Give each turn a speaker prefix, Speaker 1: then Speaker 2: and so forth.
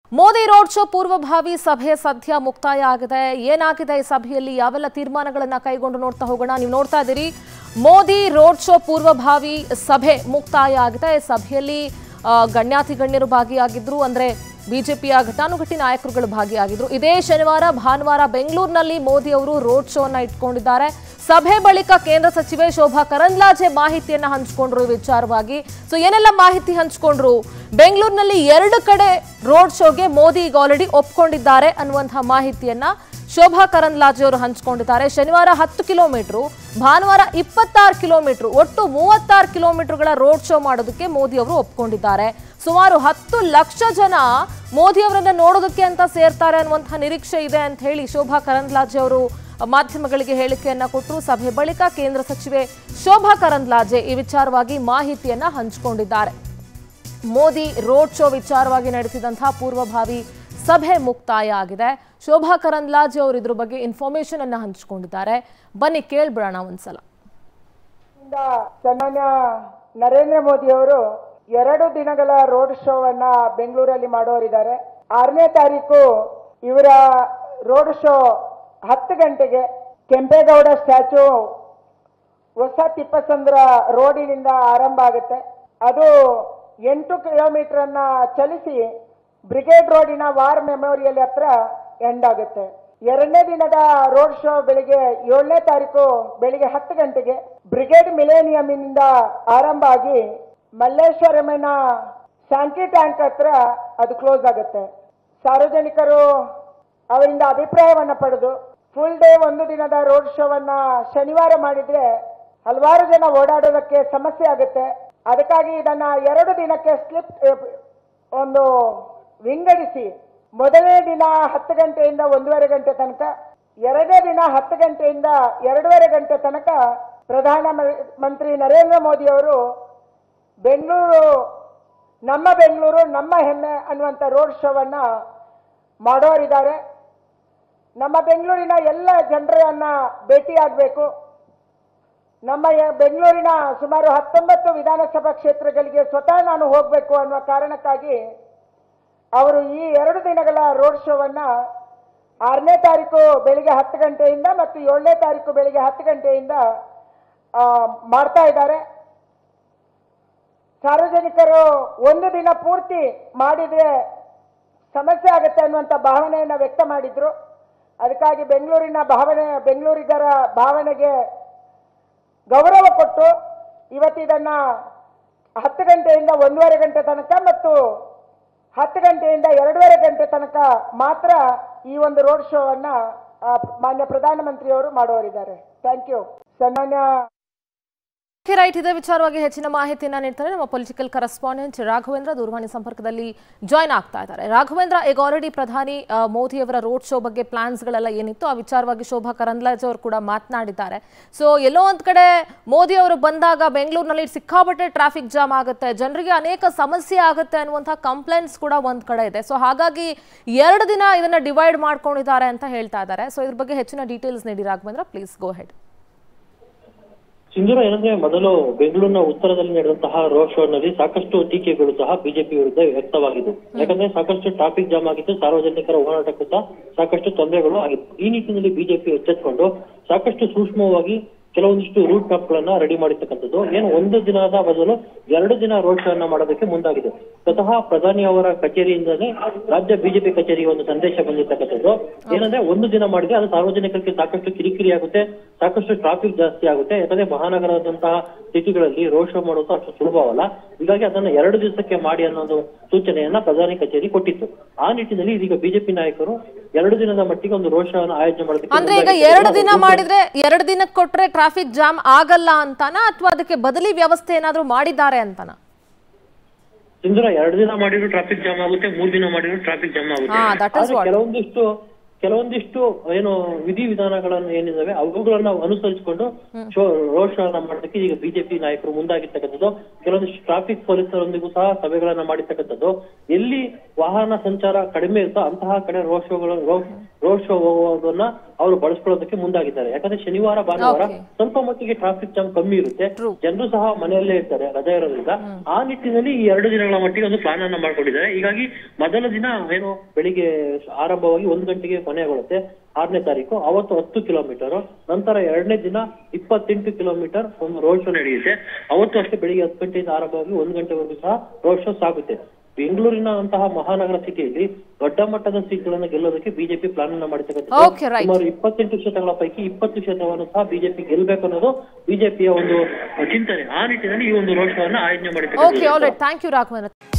Speaker 1: Modi road show ಪೂರ್ವಭಾವಿ ಸಭೆ ಸದ್ಯ ಮುಕ್ತಾಯ ಆಗಿದೆ ಏನಾಗಿದೆ ಈ ಸಭೆಯಲ್ಲಿ ಯಾವೆಲ್ಲ ತೀರ್ಮಾನಗಳನ್ನ ಕೈಗೊಂಡು ನೋಡ್ತಾ ಹೋಗೋಣ ನೀವು ನೋಡ್ತಾ ಇದ್ದೀರಿ ಮೋದಿ ರೋಡ್ ಶೋ ಪೂರ್ವಭಾವಿ ಸಭೆ ಮುಕ್ತಾಯ ಆಗಿದೆ ಈ ಸಭೆಯಲ್ಲಿ ಆ, ಗಣ್ಯಾತಿ ಗಣ್ಯರು ಭಾಗಿಯಾಗಿದ್ರು ಅಂದ್ರೆ ಬಿಜೆಪಿಯ ಘಟಾನುಘಟಿ ನಾಯಕರುಗಳು ಭಾಗಿಯಾಗಿದ್ರು ಇದೇ ಶನಿವಾರ ಭಾನುವಾರ ಬೆಂಗಳೂರಿನಲ್ಲಿ ಮೋದಿ ಅವರು ರೋಡ್ ಶೋನ ಇಟ್ಕೊಂಡಿದ್ದಾರೆ ಸಭೆ ಬಳಿಕ ಕೇಂದ್ರ ಸಚಿವೆ ಶೋಭಾ ಕರಂದ್ಲಾಜೆ ಮಾಹಿತಿಯನ್ನ ಹಂಚಿಕೊಂಡ್ರು ಈ ವಿಚಾರವಾಗಿ ಸೊ ಏನೆಲ್ಲ ಮಾಹಿತಿ ಹಂಚಿಕೊಂಡ್ರು ಬೆಂಗಳೂರಿನಲ್ಲಿ ಎರಡು ಕಡೆ ರೋಡ್ ಶೋಗೆ ಮೋದಿ ಈಗ ಆಲ್ರೆಡಿ ಒಪ್ಕೊಂಡಿದ್ದಾರೆ ಅನ್ನುವಂತಹ ಮಾಹಿತಿಯನ್ನ ಶೋಭಾ ಕರಂದ್ಲಾಜೆ ಅವರು ಹಂಚಿಕೊಂಡಿದ್ದಾರೆ ಶನಿವಾರ ಹತ್ತು ಕಿಲೋಮೀಟರ್ ಭಾನುವಾರ ಇಪ್ಪತ್ತಾರು ಕಿಲೋಮೀಟರ್ ಒಟ್ಟು ಮೂವತ್ತಾರು ಕಿಲೋಮೀಟರ್ಗಳ ರೋಡ್ ಶೋ ಮಾಡೋದಕ್ಕೆ ಮೋದಿ ಅವರು ಒಪ್ಕೊಂಡಿದ್ದಾರೆ ಸುಮಾರು ಹತ್ತು ಲಕ್ಷ ಜನ ಮೋದಿ ಅವರನ್ನ ನೋಡೋದಕ್ಕೆ ಅಂತ ಸೇರ್ತಾರೆ ಅನ್ನುವಂತಹ ನಿರೀಕ್ಷೆ ಇದೆ ಅಂತ ಹೇಳಿ ಶೋಭಾ ಕರಂದ್ಲಾಜೆ ಅವರು ಮಾಧ್ಯಮಗಳಿಗೆ ಹೇಳಿಕೆಯನ್ನ ಕೊಟ್ಟರು ಸಭೆ ಬಳಿಕ ಕೇಂದ್ರ ಸಚಿವೆ ಶೋಭಾ ಕರಂದ್ಲಾಜೆ ಈ ವಿಚಾರವಾಗಿ ಮಾಹಿತಿಯನ್ನ ಹಂಚಿಕೊಂಡಿದ್ದಾರೆ ಮೋದಿ ರೋಡ್ ಶೋ ವಿಚಾರವಾಗಿ ನಡೆಸಿದಂತಹ ಪೂರ್ವಭಾವಿ ಸಭೆ ಮುಕ್ತಾಯ ಆಗಿದೆ ಶೋಭಾ ಕರಂದ್ಲಾಜೆ ಅವರು ಇದ್ರ ಬಗ್ಗೆ ಇನ್ಫಾರ್ಮೇಶನ್ ಅನ್ನ ಹಂಚಿಕೊಂಡಿದ್ದಾರೆ ಬನ್ನಿ ಕೇಳ್ಬಿಡೋಣ ಒಂದ್ಸಲ
Speaker 2: ಇಂದ ಸನ್ಮಾನ್ಯ ನರೇಂದ್ರ ಮೋದಿ ಅವರು ಎರಡು ದಿನಗಳ ರೋಡ್ ಶೋವನ್ನ ಬೆಂಗಳೂರಲ್ಲಿ ಮಾಡೋರಿದ್ದಾರೆ ಆರನೇ ತಾರೀಕು ಇವರ ರೋಡ್ ಶೋ ಹತ್ತು ಗಂಟೆಗೆ ಕೆಂಪೇಗೌಡ ಸ್ಟ್ಯಾಚು ಹೊಸ ತಿಪ್ಪಸಂದ್ರ ರೋಡಿನಿಂದ ಆರಂಭ ಆಗುತ್ತೆ ಅದು ಎಂಟು ಕಿಲೋಮೀಟರ್ ಅನ್ನ ಚಲಿಸಿ ಬ್ರಿಗೇಡ್ ರೋಡಿನ ವಾರ್ ಮೆಮೋರಿಯಲ್ ಹತ್ರ ಎಂಡ್ ಆಗುತ್ತೆ ಎರಡನೇ ದಿನದ ರೋಡ್ ಶೋ ಬೆಳಿಗ್ಗೆ ಏಳನೇ ತಾರೀಕು ಬೆಳಿಗ್ಗೆ ಹತ್ತು ಗಂಟೆಗೆ ಬ್ರಿಗೇಡ್ ಮಿಲೇನಿಯಂನಿಂದ ಆರಂಭ ಆಗಿ ಮಲ್ಲೇಶ್ವರಮಿನ ಶಾಂತಿ ಟ್ಯಾಂಕ್ ಹತ್ರ ಅದು ಕ್ಲೋಸ್ ಆಗುತ್ತೆ ಸಾರ್ವಜನಿಕರು ಅವರಿಂದ ಅಭಿಪ್ರಾಯವನ್ನ ಪಡೆದು ಫುಲ್ ಡೇ ಒಂದು ದಿನದ ರೋಡ್ ಶೋವನ್ನ ಶನಿವಾರ ಮಾಡಿದ್ರೆ ಹಲವಾರು ಜನ ಓಡಾಡೋದಕ್ಕೆ ಸಮಸ್ಯೆ ಆಗುತ್ತೆ ಅದಕ್ಕಾಗಿ ಇದನ್ನ ಎರಡು ದಿನಕ್ಕೆ ಸ್ಲಿಪ್ ಒಂದು ವಿಂಗಡಿಸಿ ಮೊದಲನೇ ದಿನ ಹತ್ತು ಗಂಟೆಯಿಂದ ಒಂದೂವರೆ ಗಂಟೆ ತನಕ ಎರಡನೇ ದಿನ ಹತ್ತು ಗಂಟೆಯಿಂದ ಎರಡೂವರೆ ಗಂಟೆ ತನಕ ಪ್ರಧಾನ ಮ- ಮಂತ್ರಿ ನರೇಂದ್ರ ಮೋದಿ ಅವರು ಬೆಂಗಳೂರು ನಮ್ಮ ಬೆಂಗಳೂರು ನಮ್ಮ ಹೆಮ್ಮೆ ಅನ್ನುವಂಥ ರೋಡ್ ಶೋವನ್ನ ಮಾಡೋರಿದ್ದಾರೆ ನಮ್ಮ ಬೆಂಗಳೂರಿನ ಎಲ್ಲ ಜನರನ್ನ ಭೇಟಿಯಾಗಬೇಕು ನಮ್ಮ ಯ- ಬೆಂಗಳೂರಿನ ಸುಮಾರು ಹತ್ತೊಂಬತ್ತು ವಿಧಾನಸಭಾ ಕ್ಷೇತ್ರಗಳಿಗೆ ಸ್ವತಃ ನಾನು ಹೋಗಬೇಕು ಅನ್ನುವ ಕಾರಣಕ್ಕಾಗಿ ಅವರು ಈ ಎರಡು ದಿನಗಳ ರೋಡ್ ಶೋವನ್ನ ಆರನೇ ತಾರೀಕು ಬೆಳಿಗ್ಗೆ ಹತ್ತು ಗಂಟೆಯಿಂದ ಮತ್ತು ಏಳನೇ ತಾರೀಕು ಬೆಳಿಗ್ಗೆ ಹತ್ತು ಗಂಟೆಯಿಂದ ಆ, ಮಾಡ್ತಾ ಇದ್ದಾರೆ ಸಾರ್ವಜನಿಕರು ಒಂದು ದಿನ ಪೂರ್ತಿ ಮಾಡಿದ್ರೆ ಸಮಸ್ಯೆ ಆಗುತ್ತೆ ಅನ್ನುವಂಥ ಭಾವನೆಯನ್ನ ವ್ಯಕ್ತ ಮಾಡಿದ್ರು ಅದಕ್ಕಾಗಿ ಬೆಂಗಳೂರಿನ ಭಾವನೆ ಬೆಂಗಳೂರಿಗರ ಭಾವನೆಗೆ ಗೌರವ ಕೊಟ್ಟು ಇವತ್ತು ಇದನ್ನ ಹತ್ತು ಗಂಟೆಯಿಂದ ಒಂದೂವರೆ ಗಂಟೆ ತನಕ ಮತ್ತು ಹತ್ತು ಗಂಟೆಯಿಂದ ಎರಡೂವರೆ ಗಂಟೆ ತನಕ ಮಾತ್ರ ಈ ಒಂದು ರೋಡ್ ಶೋವನ್ನ ಆ, ಮಾನ್ಯ ಪ್ರಧಾನಮಂತ್ರಿಯವರು ಮಾಡುವರಿದ್ದಾರೆ ಥ್ಯಾಂಕ್ ಯು ಸನ್ಮಾನ್ಯ
Speaker 1: ರೈಟ್ ಇದೇ ವಿಚಾರವಾಗಿ ಹೆಚ್ಚಿನ ಮಾಹಿತಿಯನ್ನ ನೀಡ್ತಾರೆ ನಮ್ಮ ಪೊಲಿಟಿಕಲ್ ಕರೆಸ್ಪಾಂಡೆಂಟ್ ರಾಘವೇಂದ್ರ ದೂರವಾಣಿ ಸಂಪರ್ಕದಲ್ಲಿ ಜಾಯ್ನ್ ಆಗ್ತಾ ಇದ್ದಾರೆ ರಾಘವೇಂದ್ರ ಈಗ ಆಲ್ರೆಡಿ ಪ್ರಧಾನಿ ಆ, ಮೋದಿ ಅವರ ರೋಡ್ ಶೋ ಬಗ್ಗೆ ಪ್ಲಾನ್ಸ್ಗಳೆಲ್ಲ ಏನಿತ್ತು ಆ ವಿಚಾರವಾಗಿ ಶೋಭಾ ಕರಂದ್ಲಾಜೆ ಅವರು ಕೂಡ ಮಾತನಾಡಿದ್ದಾರೆ ಸೊ ಎಲ್ಲೋ ಒಂದ್ ಕಡೆ ಮೋದಿ ಅವರು ಬಂದಾಗ ಬೆಂಗಳೂರಿನಲ್ಲಿ ಸಿಕ್ಕಾಪಟ್ಟೆ ಟ್ರಾಫಿಕ್ ಜಾಮ್ ಆಗುತ್ತೆ ಜನರಿಗೆ ಅನೇಕ ಸಮಸ್ಯೆ ಆಗುತ್ತೆ ಅನ್ನುವಂಥ ಕಂಪ್ಲೇಂಟ್ಸ್ ಕೂಡ ಒಂದ್ ಕಡೆ ಇದೆ ಸೊ ಹಾಗಾಗಿ ಎರಡು ದಿನ ಇದನ್ನ ಡಿವೈಡ್ ಮಾಡ್ಕೊಂಡಿದ್ದಾರೆ ಅಂತ ಹೇಳ್ತಾ ಇದ್ದಾರೆ ಸೊ ಇದ್ರ ಬಗ್ಗೆ ಹೆಚ್ಚಿನ ಡೀಟೇಲ್ಸ್ ನೀಡಿ Raghavendra please go ahead
Speaker 3: Sindhura ಏನಂದ್ರೆ ಮೊದಲು ಬೆಂಗಳೂರಿನ ಉತ್ತರದಲ್ಲಿ ನಡೆದಂತಹ ರೋಡ್ ಶೋ ನಲ್ಲಿ ಸಾಕಷ್ಟು ಟೀಕೆಗಳು ಸಹ ಬಿಜೆಪಿ ವಿರುದ್ಧ ವ್ಯಕ್ತವಾಗಿದ್ದು ಯಾಕಂದ್ರೆ ಸಾಕಷ್ಟು ಟ್ರಾಫಿಕ್ ಜಾಮ್ ಆಗಿತ್ತು ಸಾರ್ವಜನಿಕರ ಓಡಾಟಕ್ಕೂ ಸಹ ಸಾಕಷ್ಟು ತೊಂದರೆಗಳು ಆಗಿತ್ತು ಈ ನಿಟ್ಟಿನಲ್ಲಿ ಬಿಜೆಪಿ ಎಚ್ಚೆತ್ಕೊಂಡು ಸಾಕಷ್ಟು ಸೂಕ್ಷ್ಮವಾಗಿ ಕೆಲವೊಂದಿಷ್ಟು ರೂಟ್ ಮ್ಯಾಪ್ ಗಳನ್ನ ರೆಡಿ ಮಾಡಿರ್ತಕ್ಕಂಥದ್ದು ಏನು ಒಂದು ದಿನದ ಬದಲು ಎರಡು ದಿನ ರೋಡ್ ಶೋ ಅನ್ನ ಮಾಡೋದಕ್ಕೆ ಮುಂದಾಗಿದೆ ಸ್ವತಃ ಪ್ರಧಾನಿ ಅವರ ಕಚೇರಿಯಿಂದಲೇ ರಾಜ್ಯ ಬಿಜೆಪಿ ಕಚೇರಿಗೆ ಒಂದು ಸಂದೇಶ ಬಂದಿರ್ತಕ್ಕಂಥದ್ದು ಏನಂದ್ರೆ ಒಂದು ದಿನ ಮಾಡಿದ್ರೆ ಅದು ಸಾರ್ವಜನಿಕರಿಗೆ ಸಾಕಷ್ಟು ಕಿರಿಕಿರಿ ಆಗುತ್ತೆ ಸಾಕಷ್ಟು ಟ್ರಾಫಿಕ್ ಜಾಸ್ತಿ ಆಗುತ್ತೆ ಯಾಕಂದ್ರೆ ಮಹಾನಗರದಂತಹ ಸಿಟಿಗಳಲ್ಲಿ ರೋಡ್ ಶೋ ಮಾಡೋದು ಅಷ್ಟು ಸುಲಭವಲ್ಲ ಹೀಗಾಗಿ ಅದನ್ನ ಎರಡು ದಿವಸಕ್ಕೆ ಮಾಡಿ ಅನ್ನೋದು ಸೂಚನೆಯನ್ನ ಪ್ರಧಾನಿ ಕಚೇರಿ ಕೊಟ್ಟಿತ್ತು ಆ ನಿಟ್ಟಿನಲ್ಲಿ ಇದೀಗ ಬಿಜೆಪಿ ನಾಯಕರು ಎರಡು ದಿನದ ಮಟ್ಟಿಗೆ ಒಂದು ರೋಡ್ ಶೋ ಅನ್ನು ಆಯೋಜನೆ ಮಾಡೋದಕ್ಕೆ
Speaker 1: ಅಂದ್ರೆ ಈಗ
Speaker 3: ಮುಂದಾಗಿದ್ದಾರೆ.
Speaker 1: ಎರಡು ದಿನ ಮಾಡಿದ್ರೆ ಎರಡು ದಿನಕ್ಕೆ ಕೊಟ್ರೆ ಟ್ರಾಫಿಕ್ ಜಾಮ್ ಆಗಲ್ಲ ಅಂತಾನ ಅಥವಾ ಅದಕ್ಕೆ ಬದಲಿ ವ್ಯವಸ್ಥೆ ಏನಾದ್ರೂ ಮಾಡಿದ್ದಾರೆ ಅಂತಾನ
Speaker 3: ಸಿಂಧೂರ ಎರಡು ದಿನ ಮಾಡಿದ್ರು ಟ್ರಾಫಿಕ್ ಜಾಮ್ ಆಗುತ್ತೆ ಮೂರ್ ದಿನ ಮಾಡಿದ್ರು ಟ್ರಾಫಿಕ್ ಜಾಮ್ ಆಗುತ್ತೆ
Speaker 1: ಹಾ, that is
Speaker 3: ಆದ್ರೆ
Speaker 1: what.
Speaker 3: ಕೆಲವೊಂದಿಷ್ಟು ಕೆಲವೊಂದಿಷ್ಟು ಏನು ವಿಧಿ ವಿಧಾನಗಳನ್ನು ಏನಿದಾವೆ ಅವುಗಳನ್ನ ಅನುಸರಿಸಿಕೊಂಡು ಶೋ ರೋಡ್ ಶೋ ಅನ್ನ ಮಾಡೋದಕ್ಕೆ ಈಗ ಬಿಜೆಪಿ ನಾಯಕರು ಮುಂದಾಗಿರ್ತಕ್ಕಂಥದ್ದು ಕೆಲವೊಂದಿಷ್ಟು ಟ್ರಾಫಿಕ್ ಪೊಲೀಸರೊಂದಿಗೂ ಸಹ ಸಭೆಗಳನ್ನ ಮಾಡಿರ್ತಕ್ಕಂಥದ್ದು ಎಲ್ಲಿ ವಾಹನ ಸಂಚಾರ ಕಡಿಮೆ ಇರುತ್ತೋ ಅಂತಹ ಕಡೆ ರೋಡ್ ಶೋಗಳು ರೋಡ್ ರೋಡ್ ಶೋ ಹೋಗೋದನ್ನ ಅವರು ಬಳಸ್ಕೊಳ್ಳೋದಕ್ಕೆ ಮುಂದಾಗಿದ್ದಾರೆ ಯಾಕಂದ್ರೆ ಶನಿವಾರ ಭಾನುವಾರ
Speaker 1: Okay.
Speaker 3: ಸ್ವಲ್ಪ ಮಟ್ಟಿಗೆ ಟ್ರಾಫಿಕ್ ಜಾಮ್ ಕಮ್ಮಿ ಇರುತ್ತೆ
Speaker 1: True.
Speaker 3: ಜನರು ಸಹ ಮನೆಯಲ್ಲೇ ಇರ್ತಾರೆ ರಜೆ ಇರೋದ್ರಿಂದ ಆ ನಿಟ್ಟಿನಲ್ಲಿ ಈ ಎರಡು ದಿನಗಳ ಮಟ್ಟಿಗೆ ಒಂದು ಪ್ಲಾನ್ ಅನ್ನ ಮಾಡ್ಕೊಂಡಿದ್ದಾರೆ ಹೀಗಾಗಿ ಮೊದಲ ದಿನ ಏನು ಬೆಳಿಗ್ಗೆ ಆರಂಭವಾಗಿ ಒಂದು ಗಂಟೆಗೆ ಕೊನೆಗೊಳ್ಳುತ್ತೆ ಆರನೇ ತಾರೀಕು ಅವತ್ತು ಹತ್ತು ಕಿಲೋಮೀಟರ್ ನಂತರ ಎರಡನೇ ದಿನ ಇಪ್ಪತ್ತೆಂಟು ಕಿಲೋಮೀಟರ್ ಒಂದು ರೋಡ್ ಶೋ ನಡೆಯುತ್ತೆ ಅವತ್ತು ಅಷ್ಟೇ ಬೆಳಿಗ್ಗೆ ಹತ್ತು ಗಂಟೆಯಿಂದ ಆರಂಭವಾಗಿ ಒಂದು ಗಂಟೆವರೆಗೂ ಸಹ ರೋಡ್ ಶೋ ಸಾಗುತ್ತೆ ಬೆಂಗಳೂರಿನ ಅಂತಹ ಮಹಾನಗರ ಸಿಟಿಯಲ್ಲಿ ದೊಡ್ಡ ಮಟ್ಟದ ಸೀಟ್ಗಳನ್ನ ಗೆಲ್ಲೋದಕ್ಕೆ ಬಿಜೆಪಿ ಪ್ಲಾನ್ ಅನ್ನ ಮಾಡಿರ್ತಕ್ಕಂಥದ್ದು
Speaker 1: Okay, right.
Speaker 3: ಸುಮಾರು ಇಪ್ಪತ್ತೆಂಟು ಕ್ಷೇತ್ರಗಳ ಪೈಕಿ ಇಪ್ಪತ್ತು ಕ್ಷೇತ್ರವನ್ನು ಸಹ ಬಿಜೆಪಿ ಗೆಲ್ಬೇಕು ಅನ್ನೋದು ಬಿಜೆಪಿಯ ಒಂದು ಚಿಂತನೆ ಆ ನಿಟ್ಟಿನಲ್ಲಿ ಈ ಒಂದು ರೋಡ್ ಶೋ ಅನ್ನ ಆಯೋಜನೆ
Speaker 1: ಓಕೆ ಆಲ್
Speaker 3: ಮಾಡಿರ್ತಕ್ಕಂಥದ್ದು
Speaker 1: ರೈಟ್ ಥ್ಯಾಂಕ್ ಯು ರಾಘವನ್